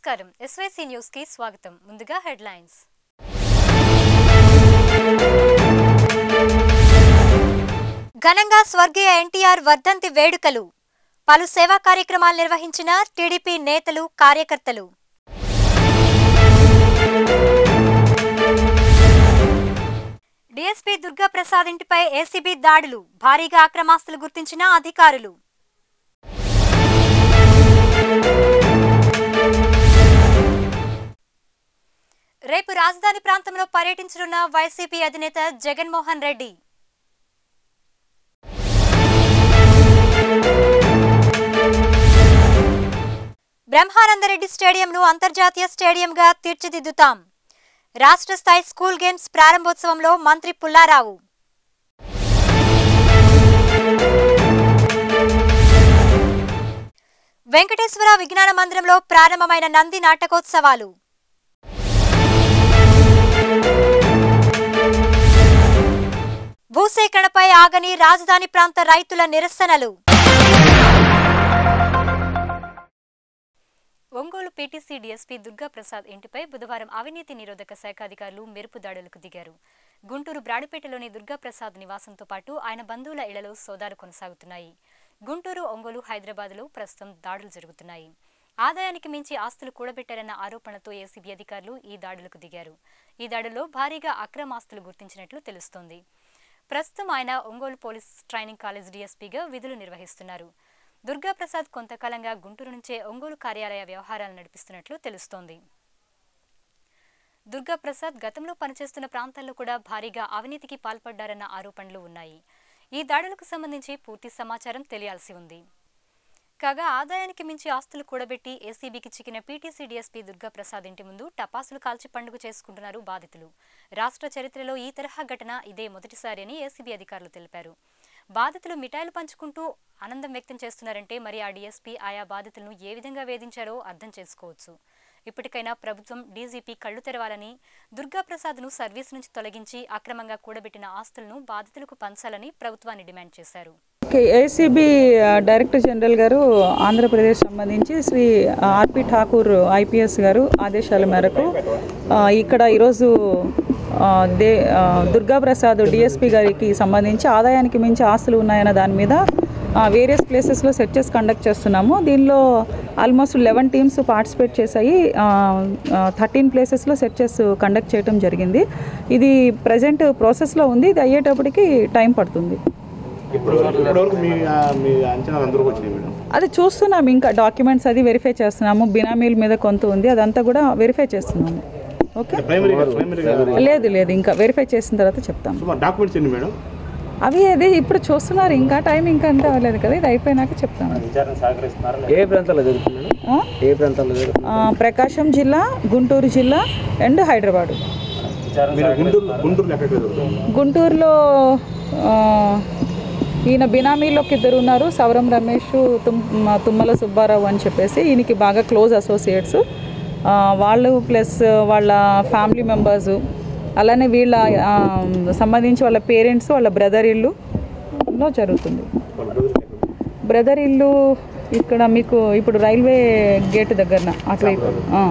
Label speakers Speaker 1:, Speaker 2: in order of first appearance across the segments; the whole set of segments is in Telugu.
Speaker 1: నమస్కారం ఎస్వైసీ న్యూస్ కి స్వాగతం ముందుగా హెడ్లైన్స్ ఘనంగా స్వర్గీయ ఎన్టీఆర్ వర్ధంతి వేడుకలు పలు సేవా కార్యక్రమాలు నిర్వహించిన టీడీపీ నేతలు కార్యకర్తలు డీఎస్పీ దుర్గా ప్రసాద్ ఇంటిపై ఏసీబీ దాడులు భారీగా అక్రమాస్తులు గుర్తించిన అధికారులు రేపు రాజధాని ప్రాంతంలో పర్యటించనున్న వైసీపీ అధినేత జగన్మోహన్ రెడ్డి బ్రహ్మానందరెడ్డి స్టేడియంను అంతర్జాతీయ స్టేడియంగా తీర్చిదిద్దుతాం రాష్ట్ర స్థాయి స్కూల్ గేమ్స్ ప్రారంభోత్సవంలో మంత్రి పుల్లారావు వెంకటేశ్వర విజ్ఞాన మందిరంలో ప్రారంభమైన నంది నాటకోత్సవాలు భూసేకరణపై ఆగని రాజధాని ప్రాంత రైతుల నిరసనలు ఒంగోలు పీటీసీ డీఎస్పీ దుర్గా ప్రసాద్ ఇంటిపై బుధవారం అవినీతి నిరోధక శాఖ అధికారులు మెరుపు దాడులకు దిగారు గుంటూరు బ్రాడిపేటలోని దుర్గా ప్రసాద్ నివాసంతో పాటు ఆయన బంధువుల ఇళ్లలో సోదాలు కొనసాగుతున్నాయి గుంటూరు ఒంగోలు హైదరాబాద్లో ప్రస్తుతం దాడులు జరుగుతున్నాయి ఆదాయానికి మించి ఆస్తులు కూడబెట్టారన్న ఆరోపణతో ఏసీబీ అధికారులు ఈ దాడులకు దిగారు ఈ దాడుల్లో భారీగా అక్రమాస్తులు గుర్తించినట్లు తెలుస్తోంది ప్రస్తుతం ఆయన ఒంగోలు పోలీస్ ట్రైనింగ్ కాలేజ్ డీఎస్పీగా విధులు నిర్వహిస్తున్నారు దుర్గా ప్రసాద్ కొంతకాలంగా గుంటూరు నుంచే ఒంగోలు కార్యాలయ వ్యవహారాలు నడిపిస్తున్నట్లు తెలుస్తోంది దుర్గా ప్రసాద్ గతంలో పనిచేస్తున్న ప్రాంతాల్లో కూడా భారీగా అవినీతికి పాల్పడ్డారన్న ఆరోపణలు ఉన్నాయి ఈ దాడులకు సంబంధించి పూర్తి సమాచారం తెలియాల్సి ఉంది కాగా ఆదాయానికి మించి ఆస్తులు కూడబెట్టి ఏసీబీకి చిక్కిన పీటీసీ డీఎస్పీ దుర్గా ప్రసాద్ ఇంటి ముందు టపాసులు కాల్చి పండుగ చేసుకుంటున్నారు బాధితులు రాష్ట్ర చరిత్రలో ఈ తరహా ఘటన ఇదే మొదటిసారి అని ఏసీబీ అధికారులు తెలిపారు బాధితులు మిఠాయిలు పంచుకుంటూ ఆనందం వ్యక్తం చేస్తున్నారంటే మరి ఆ డీఎస్పీ ఆయా బాధితులను ఏ విధంగా వేధించారో అర్థం చేసుకోవచ్చు ఇప్పటికైనా ప్రభుత్వం డీజీపీ కళ్లు తెరవాలని దుర్గా ప్రసాద్ను సర్వీస్ నుంచి తొలగించి అక్రమంగా కూడబెట్టిన ఆస్తులను బాధితులకు పంచాలని ప్రభుత్వాన్ని డిమాండ్ చేశారు
Speaker 2: ఏసీబీ డైరెక్టర్ జనరల్ గారు ఆంధ్రప్రదేశ్ సంబంధించి శ్రీ ఆర్పి ఠాకూర్ ఐపీఎస్ గారు ఆదేశాల మేరకు ఆ, ఇక్కడ ఈరోజు ఆ, దే ఆ, దుర్గా ప్రసాద్ డిఎస్పీ గారికి సంబంధించి ఆదాయానికి మించి ఆస్తులు ఉన్నాయన్న దాని మీద వేరియస్ ప్లేసెస్లో సెర్చెస్ కండక్ట్ చేస్తున్నాము దీనిలో ఆల్మోస్ట్ లెవెన్ టీమ్స్ పార్టిసిపేట్ చేశాయి థర్టీన్ ప్లేసెస్లో సెర్చెస్ కండక్ట్ చేయడం జరిగింది ఇది ప్రజెంట్ ప్రాసెస్లో ఉంది ఇది అయ్యేటప్పటికి టైం పడుతుంది
Speaker 3: ఇప్పుడు ఇప్పటివరకు మీ ఆ, మీ అంచనాలు అందరూ వచ్చినాయి మేడం
Speaker 2: అది చూస్తున్నాం ఇంకా డాక్యుమెంట్స్ అది వెరిఫై చేస్తున్నాము బినామీల మీద కొంత ఉంది అదంతా కూడా వెరిఫై చేస్తున్నాము ఓకే
Speaker 3: ప్రైమరీగా ప్రైమరీగా
Speaker 2: లేదు లేదు ఇంకా వెరిఫై చేసిన తర్వాత చెప్తాం
Speaker 3: సుమారు డాక్యుమెంట్స్ ఎన్ని మేడం
Speaker 2: అవి అది ఇప్పుడు చూస్తున్నారు ఇంకా టైం ఇంకా అంతా అవ్వలేదు కదా ఇది అయిపోయినాక చెప్తాము
Speaker 4: ఏ ప్రాంతాల్లో జరుగుతుంది మేడం
Speaker 2: ఆ?
Speaker 4: ఏ ప్రాంతాల్లో జరుగుతుంది
Speaker 2: ఆ, ప్రకాశం జిల్లా గుంటూరు జిల్లా అండ్ హైదరాబాదు
Speaker 3: మీరు గుంటూరు గుంటూరులో ఎక్కడ జరుగుతుంది
Speaker 2: గుంటూరులో ఆ, ఈయన బినామీలోకి ఇద్దరు ఉన్నారు సవరం రమేష్ తుమ్ తుమ్మల సుబ్బారావు అని చెప్పేసి ఈయనకి బాగా క్లోజ్ అసోసియేట్స్ ఆ, వాళ్ళు ప్లస్ వాళ్ళ ఫ్యామిలీ మెంబర్స్ అలానే వీళ్ళ ఆ, సంబంధించి వాళ్ళ పేరెంట్స్ వాళ్ళ బ్రదర్ ఇల్లులో జరుగుతుంది
Speaker 3: వాళ్ళ బ్రదర్ ఎక్కడ
Speaker 2: బ్రదర్ ఇల్లు ఇక్కడ మీకు ఇప్పుడు రైల్వే గేట్ దగ్గరన అటువైపు ఆ.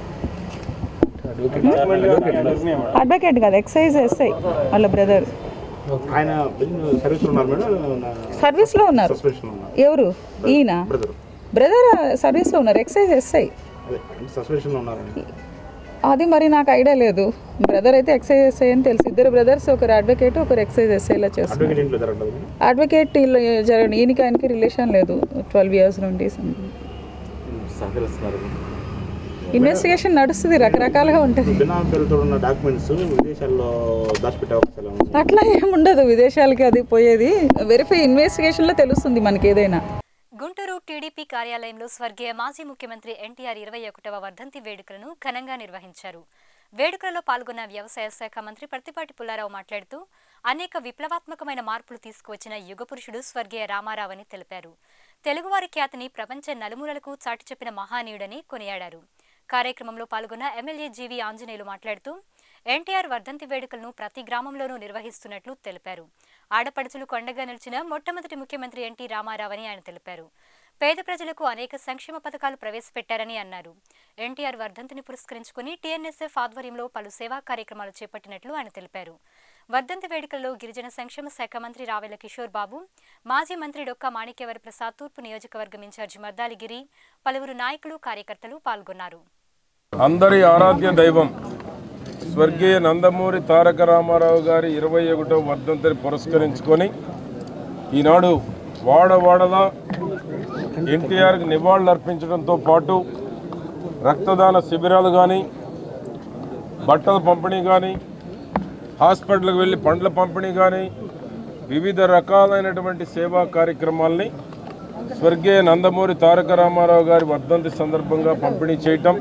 Speaker 2: అడ్వకేట్ కాదు ఎక్సైజ్ ఎస్ఐ వాళ్ళ బ్రదర్
Speaker 3: ఆయన సర్వీస్లో ఉన్నారు మేడం
Speaker 2: సర్వీస్లో ఉన్నారు
Speaker 3: సస్పెన్షన్ ఉన్నారు
Speaker 2: ఎవరు ఈయన
Speaker 3: బ్రదర్
Speaker 2: బ్రదర్ సర్వీస్లో ఉన్నారు ఎక్సైజ్ ఎస్ఐ
Speaker 3: అదే సస్పెన్షన్లో ఉన్నారండి
Speaker 2: అది మరి నాకు ఐడియా లేదు బ్రదర్ అయితే ఎక్సైజ్ ఎస్ఐ అని తెలుసు ఇద్దరు బ్రదర్స్ ఒకరు అడ్వకేట్ ఒకరు ఎక్సైజ్ ఎస్ఐలా చేస్తారు
Speaker 3: అడ్వకేట్ ఇంట్లో జరగదు మేడం
Speaker 2: అడ్వకేట్ వీళ్ళు జరగండి ఈయనకి ఆయనకి రిలేషన్ లేదు ట్వెల్వ్ ఇయర్స్ నుండి
Speaker 3: సహకరిస్తున్నారు
Speaker 2: ఇన్వెస్టిగేషన్ నడుస్తుంది రకరకాలుగా ఉంటుంది
Speaker 3: బినా పేరుతో ఉన్న డాక్యుమెంట్స్ విదేశాల్లో దాచిపెట్టే అవకాశాలు ఉంది
Speaker 2: అట్లా ఏముండదు విదేశాలకి అది పోయేది వెరిఫై ఇన్వెస్టిగేషన్లో తెలుస్తుంది మనకి ఏదైనా
Speaker 1: గుంటూరు టీడీపీ కార్యాలయంలో స్వర్గీయ మాజీ ముఖ్యమంత్రి ఎన్టీఆర్ ఇరవై ఒకటవ వర్ధంతి వేడుకలను ఘనంగా నిర్వహించారు వేడుకలలో పాల్గొన్న వ్యవసాయ శాఖ మంత్రి పర్తిపాటి పుల్లారావు మాట్లాడుతూ అనేక విప్లవాత్మకమైన మార్పులు తీసుకువచ్చిన యుగపురుషుడు స్వర్గీయ రామారావని తెలిపారు తెలుగువారి ఖ్యాతిని ప్రపంచ నలుమూలలకు చాటి చెప్పిన మహానీయుడని కొనియాడారు కార్యక్రమంలో పాల్గొన్న ఎమ్మెల్యే జీవి ఆంజనేయులు మాట్లాడుతూ ఎన్టీఆర్ వర్ధంతి వేడుకలను ప్రతి గ్రామంలోనూ నిర్వహిస్తున్నట్లు తెలిపారు ఆడపడుచులు కొండగా నిలిచిన మొట్టమొదటి ముఖ్యమంత్రి ఎన్టీ రామారావని ఆయన తెలిపారు పేద ప్రజలకు అనేక సంక్షేమ పథకాలు ప్రవేశపెట్టారని అన్నారు ఎన్టీఆర్ వర్ధంతిని పురస్కరించుకుని టీఎన్ఎస్ఎఫ్ ఆధ్వర్యంలో పలు సేవా కార్యక్రమాలు చేపట్టినట్లు ఆయన తెలిపారు వర్ధంతి వేడుకల్లో గిరిజన సంక్షేమ శాఖ మంత్రి రావెల కిషోర్ బాబు మాజీ మంత్రి డొక్కా మాణిక్యవర ప్రసాద్ తూర్పు నియోజకవర్గం ఇన్ఛార్జి మద్దాలిగిరి పలువురు నాయకులు కార్యకర్తలు పాల్గొన్నారు
Speaker 5: అందరి ఆరాధ్య దైవం స్వర్గీయ నందమూరి తారక రామారావు గారి ఇరవై ఒకటో వర్ధంతిని పురస్కరించుకొని ఈనాడు వాడవాడలా ఎన్టీఆర్కి నివాళులు అర్పించడంతో పాటు రక్తదాన శిబిరాలు కానీ బట్టల పంపిణీ కానీ హాస్పిటల్కి వెళ్ళి పండ్ల పంపిణీ కానీ వివిధ రకాలైనటువంటి సేవా కార్యక్రమాల్ని స్వర్గీయ నందమూరి తారక రామారావు గారి వర్ధంతి సందర్భంగా పంపిణీ చేయటం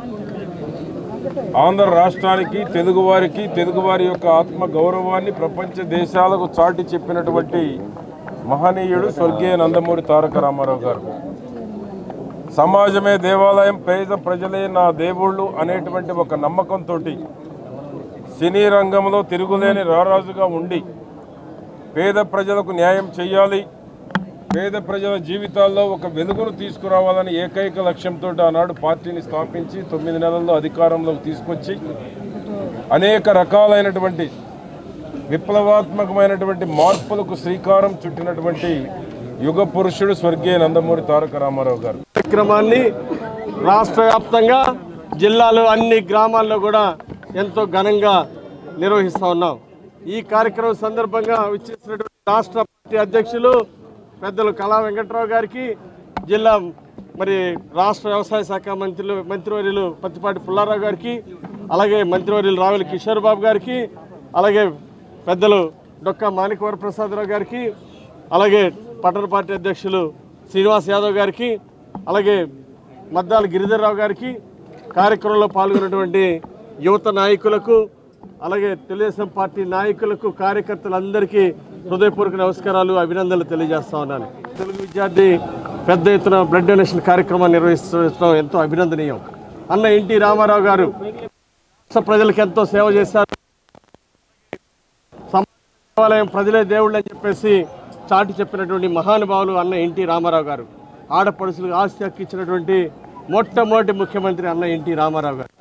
Speaker 5: ఆంధ్ర రాష్ట్రానికి తెలుగువారికి తెలుగువారి యొక్క ఆత్మ గౌరవాన్ని ప్రపంచ దేశాలకు చాటి చెప్పినటువంటి మహనీయుడు స్వర్గీయ నందమూరి తారక రామారావు గారు సమాజమే దేవాలయం పేద ప్రజలే నా దేవుళ్ళు అనేటువంటి ఒక నమ్మకంతో సినీ రంగంలో తిరుగులేని రారాజుగా ఉండి పేద ప్రజలకు న్యాయం చేయాలి పేద ప్రజల జీవితాల్లో ఒక వెలుగును తీసుకురావాలని ఏకైక లక్ష్యంతో ఆనాడు పార్టీని స్థాపించి తొమ్మిది నెలల్లో అధికారంలోకి తీసుకొచ్చి అనేక రకాలైనటువంటి విప్లవాత్మకమైనటువంటి మార్పులకు శ్రీకారం చుట్టినటువంటి యుగ పురుషుడు స్వర్గీయ నందమూరి తారక రామారావు గారు
Speaker 6: కార్యక్రమాన్ని రాష్ట్ర వ్యాప్తంగా జిల్లాలో అన్ని గ్రామాల్లో కూడా ఎంతో ఘనంగా నిర్వహిస్తూ ఉన్నాం ఈ కార్యక్రమం సందర్భంగా విచ్చేసినటువంటి రాష్ట్ర పార్టీ అధ్యక్షులు పెద్దలు కళా వెంకట్రావు గారికి జిల్లా మరి రాష్ట్ర వ్యవసాయ శాఖ మంత్రులు మంత్రివర్యులు పత్తిపాటి పుల్లారావు గారికి అలాగే మంత్రివర్యులు రావుల కిషోర్ బాబు గారికి అలాగే పెద్దలు డొక్కా మాణికవర ప్రసాదరావు గారికి అలాగే పట్టణ పార్టీ అధ్యక్షులు శ్రీనివాస్ యాదవ్ గారికి అలాగే మద్దాల గిరిధర్రావు గారికి కార్యక్రమంలో పాల్గొన్నటువంటి యువత నాయకులకు అలాగే తెలుగుదేశం పార్టీ నాయకులకు కార్యకర్తలందరికీ హృదయపూర్వక నమస్కారాలు అభినందనలు తెలియజేస్తా ఉన్నాను తెలుగు విద్యార్థి పెద్ద ఎత్తున బ్లడ్ డొనేషన్ కార్యక్రమాన్ని నిర్వహిస్తుండడం ఎంతో అభినందనీయం అన్న ఎన్టీ రామారావు గారు రాష్ట్ర ప్రజలకు ఎంతో సేవ చేశారు దేవాలయం ప్రజలే దేవుళ్ళు అని చెప్పేసి చాటి చెప్పినటువంటి మహానుభావులు అన్న ఎన్టీ రామారావు గారు ఆడపడుచులకు ఆస్తి హక్కు ఇచ్చినటువంటి మొట్టమొదటి ముఖ్యమంత్రి అన్న ఎన్టీ రామారావు గారు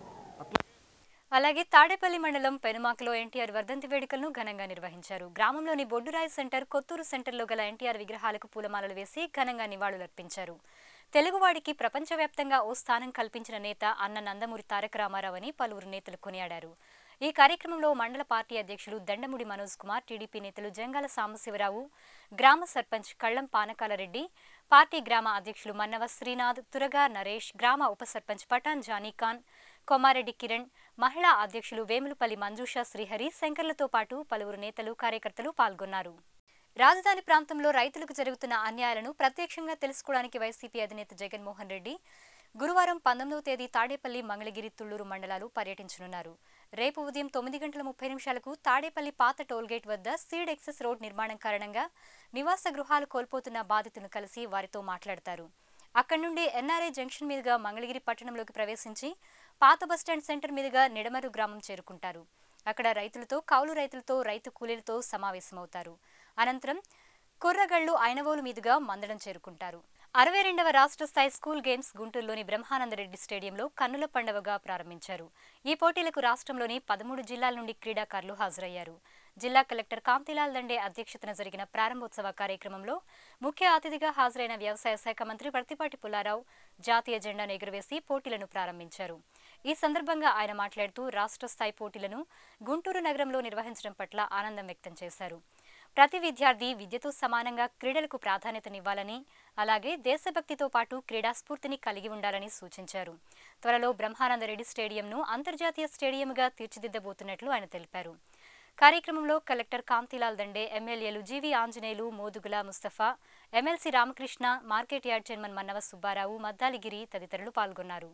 Speaker 1: అలాగే తాడేపల్లి మండలం పెనుమాకలో ఎన్టీఆర్ వర్ధంతి వేడుకలను ఘనంగా నిర్వహించారు గ్రామంలోని బొడ్డురాయి సెంటర్ కొత్తూరు సెంటర్లో గల ఎన్టీఆర్ విగ్రహాలకు పూలమాలలు వేసి ఘనంగా నివాళులర్పించారు తెలుగువాడికి ప్రపంచవ్యాప్తంగా ఓ స్థానం కల్పించిన నేత అన్న నందమూరి తారక రామారావు అని పలువురు నేతలు కొనియాడారు ఈ కార్యక్రమంలో మండల పార్టీ అధ్యక్షులు దండముడి మనోజ్ కుమార్ టీడీపీ నేతలు జంగాల సాంబశివరావు గ్రామ సర్పంచ్ కళ్లం పానకాలరెడ్డి పార్టీ గ్రామ అధ్యక్షులు మన్నవ శ్రీనాథ్ తురగా నరేష్ గ్రామ ఉప సర్పంచ్ పఠాన్ జానీఖాన్ కొమారెడ్డి కిరణ్ మహిళా అధ్యక్షులు వేములపల్లి మంజుషా శ్రీహరి శంకర్లతో పాటు పలువురు నేతలు కార్యకర్తలు పాల్గొన్నారు రాజధాని ప్రాంతంలో రైతులకు జరుగుతున్న అన్యాయాలను ప్రత్యక్షంగా తెలుసుకోవడానికి వైసీపీ అధినేత జగన్మోహన్ రెడ్డి గురువారం పంతొమ్మిదవ తేదీ తాడేపల్లి మంగళగిరి తుళ్లూరు మండలాలు పర్యటించనున్నారు రేపు ఉదయం తొమ్మిది గంటల ముప్పై నిమిషాలకు తాడేపల్లి పాత టోల్గేట్ వద్ద సీడ్ ఎక్సెస్ రోడ్ నిర్మాణం కారణంగా నివాస గృహాలు కోల్పోతున్న బాధితులను కలిసి వారితో మాట్లాడతారు అక్కడి నుండి ఎన్ఆర్ఐ జంక్షన్ మీదుగా మంగళగిరి పట్టణంలోకి ప్రవేశించి పాత బస్టాండ్ సెంటర్ మీదుగా నిడమరు గ్రామం చేరుకుంటారు అక్కడ రైతులతో కౌలు రైతులతో రైతు కూలీలతో సమావేశమవుతారు అనంతరం కుర్రగళ్లు ఐనవోలు మీదుగా మందడం చేరుకుంటారు అరవై రెండవ రాష్ట్ర స్థాయి స్కూల్ గేమ్స్ గుంటూరులోని బ్రహ్మానందరెడ్డి స్టేడియంలో కన్నుల పండుగగా ప్రారంభించారు ఈ పోటీలకు రాష్ట్రంలోని పదమూడు జిల్లాల నుండి క్రీడాకారులు హాజరయ్యారు జిల్లా కలెక్టర్ కాంతిలాల్ దండే అధ్యక్షతన జరిగిన ప్రారంభోత్సవ కార్యక్రమంలో ముఖ్య అతిథిగా హాజరైన వ్యవసాయ శాఖ మంత్రి ప్రతిపాటి పుల్లారావు జాతీయ జెండాను ఎగురవేసి పోటీలను ప్రారంభించారు ఈ సందర్భంగా ఆయన మాట్లాడుతూ రాష్ట్ర స్థాయి పోటీలను గుంటూరు నగరంలో నిర్వహించడం పట్ల ఆనందం వ్యక్తం చేశారు ప్రతి విద్యార్థి విద్యతో సమానంగా క్రీడలకు ప్రాధాన్యతనివ్వాలని అలాగే దేశభక్తితో పాటు క్రీడా స్ఫూర్తిని కలిగి ఉండాలని సూచించారు త్వరలో బ్రహ్మానందరెడ్డి స్టేడియంను అంతర్జాతీయ స్టేడియంగా తీర్చిదిద్దబోతున్నట్లు ఆయన తెలిపారు కార్యక్రమంలో కలెక్టర్ కాంతిలాల్ దండే ఎమ్మెల్యేలు G V Anjaneyulu Modugula Mustafa MLC Ramakrishna market yard chairman Mannava Subbarao Maddaligiri తదితరులు పాల్గొన్నారు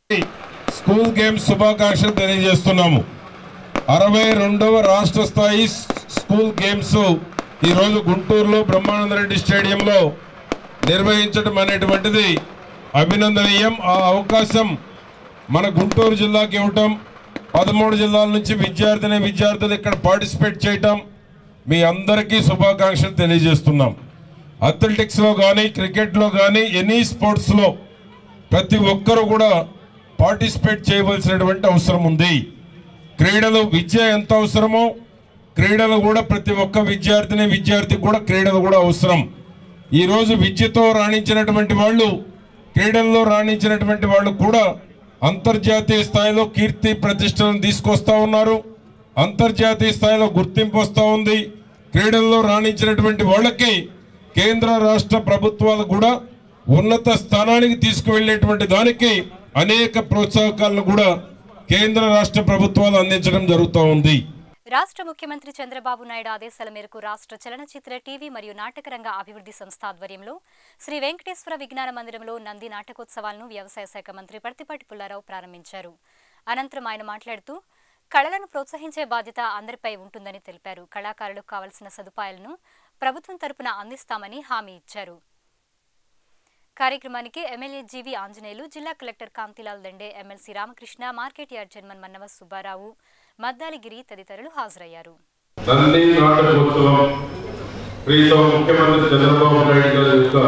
Speaker 5: స్కూల్ గేమ్స్ శుభాకాంక్షలు తెలియజేస్తున్నాము అరవై రెండవ రాష్ట్ర స్థాయి స్- స్కూల్ గేమ్స్ ఈరోజు గుంటూరులో బ్రహ్మానందరెడ్డి స్టేడియంలో నిర్వహించడం అనేటువంటిది అభినందనీయం ఆ అవకాశం మన గుంటూరు జిల్లాకి ఇవ్వటం పదమూడు జిల్లాల నుంచి విద్యార్థిని విద్యార్థులు ఇక్కడ పార్టిసిపేట్ చేయటం మీ అందరికీ శుభాకాంక్షలు తెలియజేస్తున్నాం అథ్లెటిక్స్లో కానీ క్రికెట్లో కానీ ఎనీ స్పోర్ట్స్లో ప్రతి ఒక్కరూ కూడా పార్టిసిపేట్ చేయవలసినటువంటి అవసరం ఉంది క్రీడలు విద్య ఎంత అవసరమో క్రీడలు కూడా ప్రతి ఒక్క విద్యార్థిని విద్యార్థికి కూడా క్రీడలు కూడా అవసరం ఈరోజు విద్యతో రాణించినటువంటి వాళ్ళు క్రీడల్లో రాణించినటువంటి వాళ్ళు కూడా అంతర్జాతీయ స్థాయిలో కీర్తి ప్రతిష్టలను తీసుకొస్తా ఉన్నారు అంతర్జాతీయ స్థాయిలో గుర్తింపు వస్తూ ఉంది క్రీడల్లో రాణించినటువంటి వాళ్ళకి కేంద్ర రాష్ట్ర ప్రభుత్వాలు కూడా ఉన్నత స్థానానికి తీసుకువెళ్ళేటువంటి దానికి అనేక ప్రోత్సాహకాలను కూడా కేంద్ర రాష్ట్ర ప్రభుత్వాలు అందించడం జరుగుతూ ఉంది
Speaker 1: రాష్ట్ర ముఖ్యమంత్రి చంద్రబాబు నాయుడు ఆదేశాల మేరకు రాష్ట్ర చలనచిత్ర టీవీ మరియు నాటక రంగ అభివృద్ధి సంస్థ ఆధ్వర్యంలో శ్రీ వెంకటేశ్వర విజ్ఞాన మందిరంలో నంది నాటకోత్సవాలను వ్యవసాయ శాఖ మంత్రి పర్తిపాటి పుల్లారావు ప్రారంభించారు అనంతరం ఆయన మాట్లాడుతూ కళలను ప్రోత్సహించే బాధ్యత అందరిపై ఉంటుందని తెలిపారు కళాకారులకు కావలసిన సదుపాయాలను ప్రభుత్వం తరపున అందిస్తామని హామీ ఇచ్చారు కార్యక్రమానికి ఎమ్మెల్యే జీవి ఆంజనేయులు Anjaneyulu collector Kantilal Dande MLC Ramakrishna market yard chairman Mannava Subbarao Maddaligiri తదితరులు హాజరయ్యారు
Speaker 5: నంది నాటకోత్సవం ప్రీతం ముఖ్యమంత్రి చంద్రబాబు నాయుడు గారి యొక్క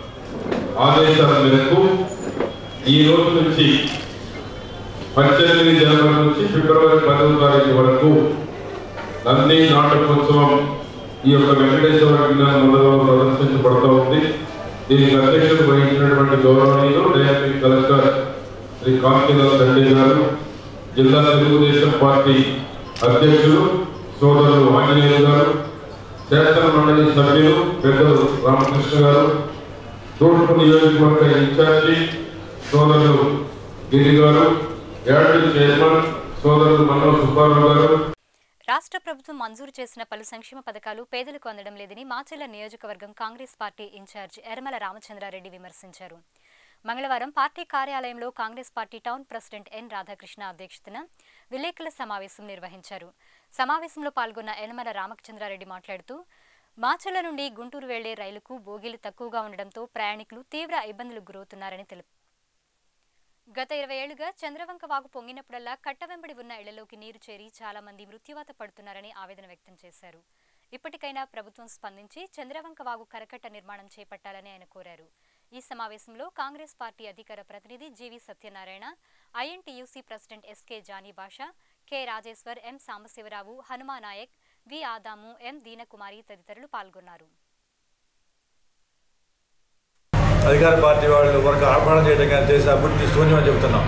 Speaker 5: ఆదేశాల మేరకు ఈ రోజు నుంచి పద్దెనిమిది జనవరి నుంచి ఫిబ్రవరి పదవ తారీఖు వరకు నంది నాటకోత్సవం ఈ యొక్క వెంకటేశ్వర విజ్ఞాన మండలంలో ప్రదర్శించబడుతూ ఉంది దీనికి అధ్యక్షత వహించినటువంటి గౌరవనీయులు డయాబెటిక్ కలెక్టర్ శ్రీ కాంతిలాల్ దండే గారు జిల్లా తెలుగుదేశం పార్టీ అధ్యక్షులు సోదరులు ఆంజనేయులు గారు శాసన మండలి సభ్యులు పెద్దలు రామకృష్ణ గారు తూర్పు నియోజకవర్గ ఇన్ఛార్జి సోదరులు గిరి గారు యార్డు చైర్మన్ సోదరులు మన్నవ సుబ్బారావు గారు
Speaker 1: రాష్ట్ర ప్రభుత్వం మంజూరు చేసిన పలు సంక్షేమ పథకాలు పేదలకు అందడం లేదని మాచెల్ల నియోజకవర్గం Congress party in-charge Ermala Ramachandrareddy విమర్శించారు మంగళవారం పార్టీ కార్యాలయంలో Congress party town president N Radhakrishna అధ్యక్షతన విలేకరుల సమావేశం నిర్వహించారు సమావేశంలో పాల్గొన్న యనమల రామచంద్రారెడ్డి మాట్లాడుతూ మాచెల్ల నుండి గుంటూరు వెళ్లే రైలుకు బోగీలు తక్కువగా ఉండడంతో ప్రయాణికులు తీవ్ర ఇబ్బందులకు గురవుతున్నారని తెలిపారు గత ఇరవై ఏళ్లుగా చంద్రవంక వాగు పొంగినప్పుడల్లా కట్ట వెంబడి ఉన్న ఇళ్లలోకి నీరు చేరి చాలా మంది మృత్యువాత పడుతున్నారని ఆవేదన వ్యక్తం చేశారు ఇప్పటికైనా ప్రభుత్వం స్పందించి చంద్రవంక వాగు కరకట్ట నిర్మాణం చేపట్టాలని ఆయన కోరారు ఈ సమావేశంలో కాంగ్రెస్ పార్టీ అధికార ప్రతినిధి G V Satyanarayana INTUC president SK Jani Basha K Rajeshwar M Sambasivarao Hanuma Naik V Adamu M దీనకుమారి తదితరులు పాల్గొన్నారు
Speaker 7: అధికార పార్టీ వాళ్ళు వరకు ఆర్భాటం చేయడం కానీ చేసి అభివృద్ధి శూన్యం అని చెబుతున్నాం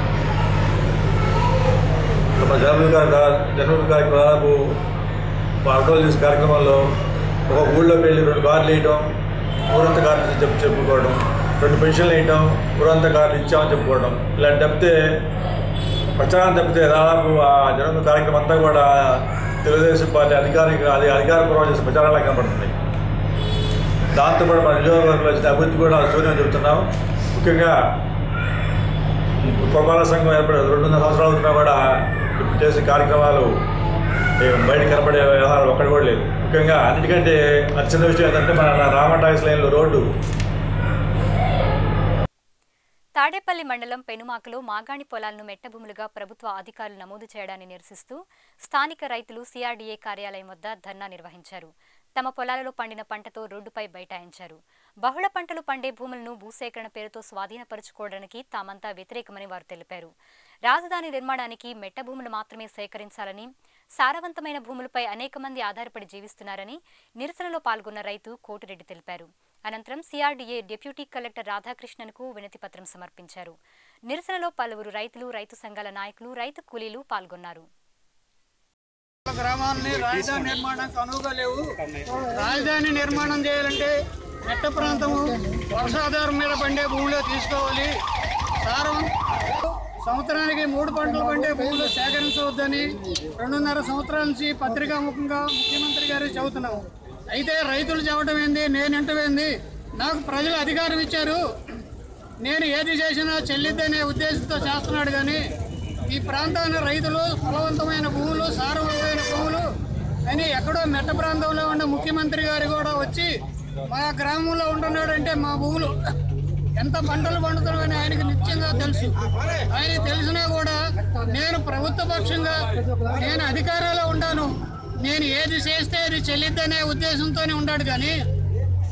Speaker 7: ఇప్పుడు మన జన్మభూమి గారి జన్మభూమి గారికి దాదాపు అడ్రోలు చేసే కార్యక్రమంలో ఒక ఊళ్ళోకి వెళ్ళి రెండు కార్లు వేయటం ఊరంతా కార్లు చెప్పు చెప్పుకోవడం రెండు పెన్షన్లు వేయటం ఊరంతా కార్లు ఇచ్చామని చెప్పుకోవడం ఇలాంటి తప్పితే ప్రచారం తప్పితే దాదాపు ఆ జన్మభూమి కార్యక్రమం అంతా కూడా తెలుగుదేశం పార్టీ అధికారిక అది అధికారపూర్వం చేసే ప్రచారాలా కనబడుతుంది దాంతోపాటు మన నియోజకవర్గంలో వచ్చిన అభివృద్ధి కూడా శూన్యం చెబుతున్నాం ముఖ్యంగా పురపాలక సంఘం ఏర్పడి రెండున్నర సంవత్సరాలు అవుతున్నా కూడా ఇప్పుడు చేసే కార్యక్రమాలు ఏ బయట కనపడే వ్యవహారాలు ఒక్కటి కూడా లేదు ముఖ్యంగా అన్నిటికంటే అత్యంత విషయం ఏంటంటే మన రామటాయిస్ లైన్లో రోడ్డు
Speaker 1: తాడేపల్లి మండలం పెనుమాకలో మాగాణి పొలాలను మెట్టభూములుగా ప్రభుత్వ అధికారులు నమోదు చేయడాన్ని నిరసిస్తూ స్థానిక రైతులు సిఆర్డీఏ కార్యాలయం వద్ద ధర్నా నిర్వహించారు తమ పొలాలలో పండిన పంటతో రోడ్డుపై బైఠాయించారు బహుళ పంటలు పండే భూములను భూసేకరణ పేరుతో స్వాధీనపరుచుకోవడానికి తామంతా వ్యతిరేకమని వారు తెలిపారు రాజధాని నిర్మాణానికి మెట్ట భూములు మాత్రమే సేకరించాలని సారవంతమైన భూములపై అనేక మంది ఆధారపడి జీవిస్తున్నారని నిరసనలో పాల్గొన్న రైతు కోటిరెడ్డి తెలిపారు అనంతరం సిఆర్డీఏ డిప్యూటీ కలెక్టర్ రాధాకృష్ణన్కు వినతి పత్రం సమర్పించారు నిరసనలో పలువురు రైతులు రైతు సంఘాల నాయకులు రైతు కూలీలు పాల్గొన్నారు
Speaker 8: గ్రామాలని రాజధాని నిర్మాణానికి అనువుగా లేవు రాజధాని నిర్మాణం చేయాలంటే మెట్ట ప్రాంతము వర్షాధారం మీద పండే భూమిలో తీసుకోవాలి సారం సంవత్సరానికి మూడు పంటలు పండే భూములు సేకరించవద్దని రెండున్నర సంవత్సరాల నుంచి పత్రికాముఖంగా ముఖ్యమంత్రి గారు చెబుతున్నాం అయితే రైతులు చెప్పడం ఏంది నేను ఏంది నాకు ప్రజలు అధికారం ఇచ్చారు నేను ఏది చేసినా చెల్లిద్దనే ఉద్దేశంతో చేస్తున్నాడు కానీ ఈ ప్రాంతాన్ని రైతులు ఫలవంతమైన భూములు సారవంతమైన భూములు అని ఎక్కడో మెట్ట ప్రాంతంలో ఉన్న ముఖ్యమంత్రి గారు కూడా వచ్చి మా గ్రామంలో ఉంటున్నాడంటే మా భూములు ఎంత పంటలు పండుతున్నాయని ఆయనకి నిత్యంగా తెలుసు ఆయనకి తెలిసినా కూడా నేను ప్రభుత్వ పక్షంగా నేను అధికారంలో ఉంటాను నేను ఏది చేస్తే అది చెల్లిద్దనే ఉద్దేశంతోనే ఉన్నాడు కానీ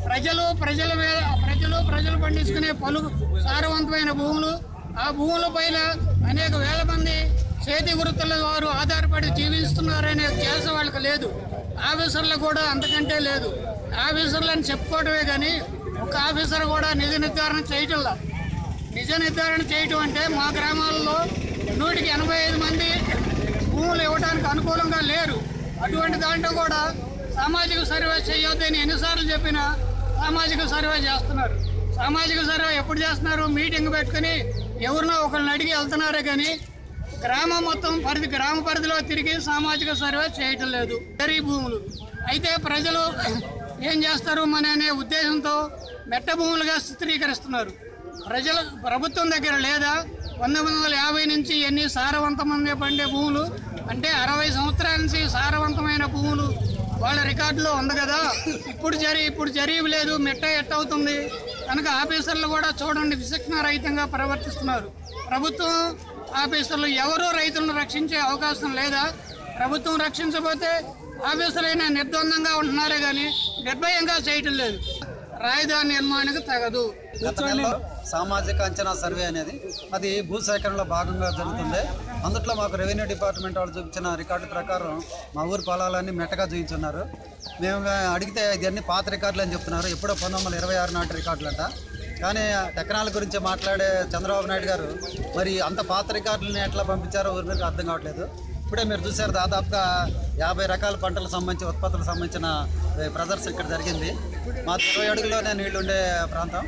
Speaker 8: ప్రజలు ప్రజల మీద ప్రజలు ప్రజలు పండించుకునే పలు సారవంతమైన భూములు ఆ భూముల పైన అనేక వేల మంది చేతి వృత్తుల వారు ఆధారపడి జీవిస్తున్నారనే ధ్యాస వాళ్ళకి లేదు ఆఫీసర్లు కూడా అంతకంటే లేదు ఆఫీసర్లని చెప్పుకోవడమే కానీ ఒక ఆఫీసర్ కూడా నిజ నిర్ధారణ చేయటంలా నిజ నిర్ధారణ చేయటం అంటే మా గ్రామాల్లో నూటికి ఎనభై ఐదు మంది భూములు ఇవ్వడానికి అనుకూలంగా లేరు అటువంటి దాంట్లో కూడా సామాజిక సర్వే చేయొద్దని ఎన్నిసార్లు చెప్పినా సామాజిక సర్వే చేస్తున్నారు సామాజిక సర్వే ఎప్పుడు చేస్తున్నారు మీటింగ్ పెట్టుకుని ఎవరినో ఒకరిని అడిగి వెళ్తున్నారే కానీ గ్రామం మొత్తం పరిధి గ్రామ పరిధిలో తిరిగి సామాజిక సర్వే చేయటం లేదు దరీ భూములు అయితే ప్రజలు ఏం చేస్తారు మన అనే ఉద్దేశంతో మెట్ట భూములుగా చిత్రీకరిస్తున్నారు ప్రజల ప్రభుత్వం దగ్గర లేదా పంతొమ్మిది వందల యాభై నుంచి ఎన్ని సారవంతమైన పండే భూములు అంటే అరవై సంవత్సరాల నుంచి సారవంతమైన భూములు వాళ్ళ రికార్డులో ఉంది కదా ఇప్పుడు జరి ఇప్పుడు జరిగి లేదు మెట్ట ఎట్ట అవుతుంది కనుక ఆఫీసర్లు కూడా చూడండి విచక్షణ రహితంగా ప్రవర్తిస్తున్నారు ప్రభుత్వం ఆఫీసర్లు ఎవరూ రైతులను రక్షించే అవకాశం లేదా ప్రభుత్వం రక్షించకపోతే ఆఫీసర్లైనా నిర్ద్వందంగా ఉంటున్నారే కానీ నిర్భయంగా చేయటం లేదు రాజధాని నిర్మాణానికి తగదు
Speaker 9: గత నెలలో సామాజిక అంచనా సర్వే అనేది అది భూసేకరణలో భాగంగా జరుగుతుంది అందుట్లో మాకు రెవెన్యూ డిపార్ట్మెంట్ వాళ్ళు చూపించిన రికార్డు ప్రకారం మా ఊరు పొలాలన్నీ మెట్టగా చూపించున్నారు మేము అడిగితే ఇవన్నీ పాత రికార్డులు అని చెప్తున్నారు ఎప్పుడో పంతొమ్మిది వందల ఇరవై ఆరు నాటి రికార్డులు అంట కానీ టెక్నాలజీ గురించి మాట్లాడే చంద్రబాబు నాయుడు గారు మరి అంత పాత రికార్డులని ఎట్లా పంపించారో ఊరి మీద అర్థం కావట్లేదు ఇప్పుడే మీరు చూసారు దాదాపుగా యాభై రకాల పంటలకు సంబంధించి ఉత్పత్తులకు సంబంధించిన ఏ, ప్రదర్శన ఇక్కడ జరిగింది మా ఇరవై అడుగుల్లోనే నీళ్లు ఉండే ప్రాంతం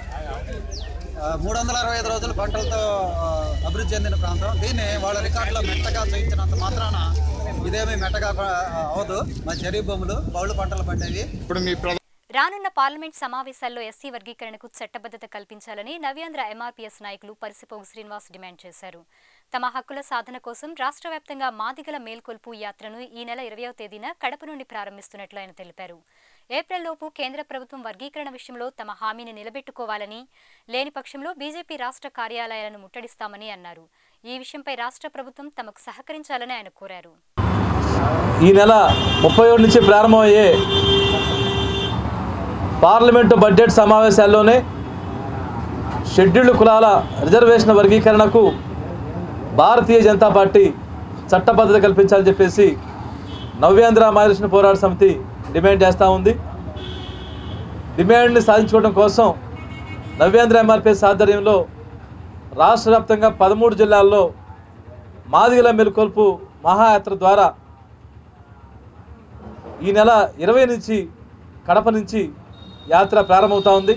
Speaker 9: ఆ, మూడు వందల అరవై ఐదు రోజులు పంటలతో ఆ, అభివృద్ధి చెందిన ప్రాంతం దీన్ని వాళ్ళ రికార్డులో మెట్టగా చూపించినంత మాత్రాన ఇదేమీ మెట్టగా ఆ, అవదు మా చెరీ భూములు బౌళ్ళు పంటలు పండేవి
Speaker 8: ఇప్పుడు మీ
Speaker 1: రానున్న పార్లమెంట్ సమావేశాల్లో ఎస్సీ వర్గీకరణకు చట్టబద్ధత కల్పించాలని నవ్యాంధ్ర ఎంఆర్పీఎస్ నాయకులు పరిసిపోగు శ్రీనివాస్ డిమాండ్ చేశారు తమ హక్కుల సాధన కోసం రాష్ట్ర వ్యాప్తంగా మాదిగల మేల్కొల్పు యాత్రను ఈ నెల ఇరవయో తేదీన కడప నుండి ప్రారంభిస్తున్నట్లు ఆయన తెలిపారు ఏప్రిల్లోపు కేంద్ర ప్రభుత్వం వర్గీకరణ విషయంలో తమ హామీని నిలబెట్టుకోవాలని లేని పక్షంలో బీజేపీ రాష్ట్ర కార్యాలయాలను ముట్టడిస్తామని అన్నారు ఈ విషయంపై రాష్ట్ర ప్రభుత్వం తమకు సహకరించాలని ఆయన కోరారు
Speaker 10: ఈ నెల ముప్పై ఒకటి నుంచి ప్రారంభమయ్యే పార్లమెంటు బడ్జెట్ సమావేశాల్లోనే షెడ్యూల్డ్ కులాల రిజర్వేషన్ వర్గీకరణకు భారతీయ జనతా పార్టీ చట్టబద్ధత కల్పించాలని చెప్పేసి నవ్యాంధ్ర మహారాష్ట్ర పోరాట సమితి డిమాండ్ చేస్తూ ఉంది డిమాండ్ని సాధించుకోవడం కోసం నవ్యాంధ్ర ఎంఆర్పిఎస్ ఆధ్వర్యంలో రాష్ట్ర వ్యాప్తంగా పదమూడు జిల్లాల్లో మాదిగల మెలుకొల్పు మహాయాత్ర ద్వారా ఈ నెల ఇరవై నుంచి కడప నుంచి యాత్ర ప్రారంభమవుతా ఉంది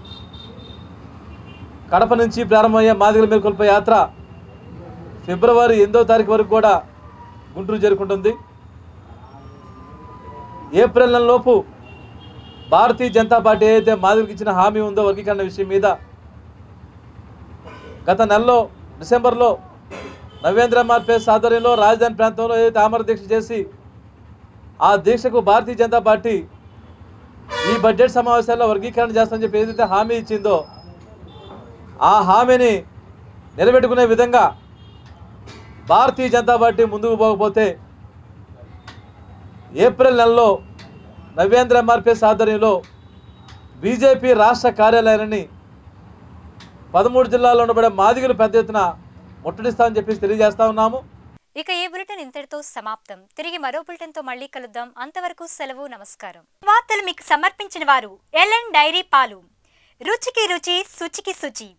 Speaker 10: కడప నుంచి ప్రారంభమయ్యే మాదిగల మేల్కొల్పే యాత్ర ఫిబ్రవరి ఎనిమిదో తారీఖు వరకు కూడా గుంటూరు చేరుకుంటుంది ఏప్రిల్ నెలలోపు భారతీయ జనతా పార్టీ ఏదైతే మాదిరికి ఇచ్చిన హామీ ఉందో వర్గీకరణ విషయం మీద గత నెలలో డిసెంబర్లో నవేంద్ర మార్పేస్ ఆధ్వర్యంలో రాజధాని ప్రాంతంలో ఏదైతే ఆమర దీక్ష చేసి ఆ దీక్షకు భారతీయ జనతా పార్టీ ఈ బడ్జెట్ సమావేశాల్లో వర్గీకరణ చేస్తామని చెప్పి ఏదైతే హామీ ఇచ్చిందో ఆ హామీని నిలబెట్టుకునే విధంగా భారతీయ జనతా పార్టీ ముందుకు పోకపోతే ఏప్రిల్ నెలలో నవ్యాంధ్ర ఎంఆర్పిఎస్ ఆధ్వర్యంలో బీజేపీ రాష్ట్ర కార్యాలయాన్ని పదమూడు జిల్లాల్లో ఉండబడే మాదిగలు పెద్ద ఎత్తున ముట్టడిస్తామని చెప్పేసి తెలియజేస్తా ఉన్నాము
Speaker 1: ఇక ఈ బులెటిన్ ఇంతటితో సమాప్తం తిరిగి మరో బులెటిన్ తో మళ్ళీ కలుద్దాం అంతవరకు సెలవు నమస్కారం వార్తలు మీకు సమర్పించిన వారు ఎల్ఎన్ డైరీ పాలు రుచికి రుచి శుచికి శుచి